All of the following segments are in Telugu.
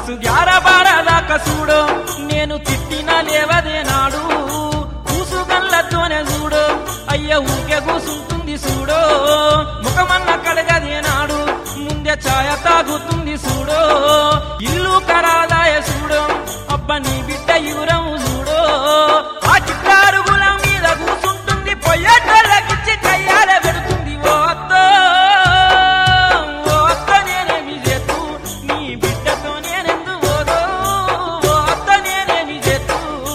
మనసు గ్యారబారదాకా చూడు నేను తిట్టిన లేవదే నాడు కూసుగల్లతోనే చూడు అయ్య ఊకే కూసుంటుంది చూడు ముఖమన్న కడగదే నాడు ముందే ఛాయ తాగుతుంది చూడు ఇల్లు కరాదాయ చూడు అబ్బ నీ బిడ్డ ఇవురం చూడు ఆ చిట్టారుగుల మీద కూసుంటుంది పొయ్యటోళ్ళకిచ్చి కయ్యాల పెడుతుంది ఓ అత్తో ఓ అత్త నేనేమి చేతు నీ బిడ్డతో నేనెందు పోదో ఓ అత్త నేనేమి చేతు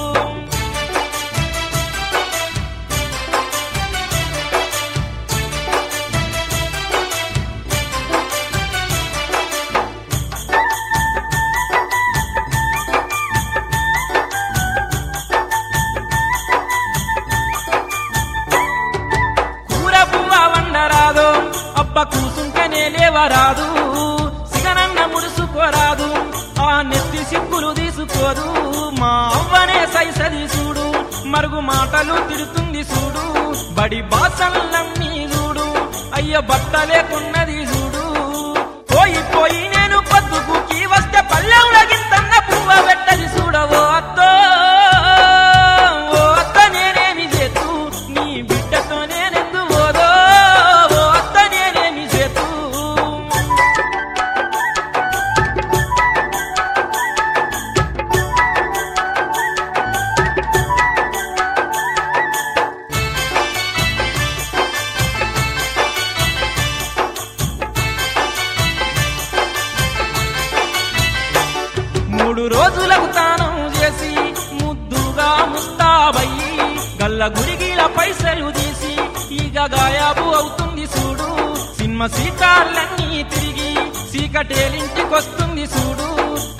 కూర పువ్వ వండరాదు అబ్బ కూసుంటేనే లేవరాదు సిగనన్న ముడుసుకోరాదు ఆ నెత్తి సిక్కులు తీసుకోదు మా అవ్వనే సైసది చూడు మరుగు మాటలు తిడుతుంది చూడు బడి బాసల్లన్నీ చూడు అయ్య బట్ట లేకున్నది చూడు పోయి పోయి నేను పొద్దుగుకి వస్తే పల్లెంలో గింతన్న పువ్వ పెట్టది చూడవో అత్తో ఓ అత్త నేనేమి చేతు నీ బిడ్డతో నేనెందు పోదో ఓ అత్త నేనేమి చేతు మూడు రోజులకు తానం చేసి ముద్దుగా ముస్తాబయ్యి గల్ల గురిగిల పైసలు తీసి ఇక గాయాబు అవుతుంది చూడు సినిమా సీకాళ్ళన్నీ తిరిగి సీకటేలింటికొస్తుంది చూడు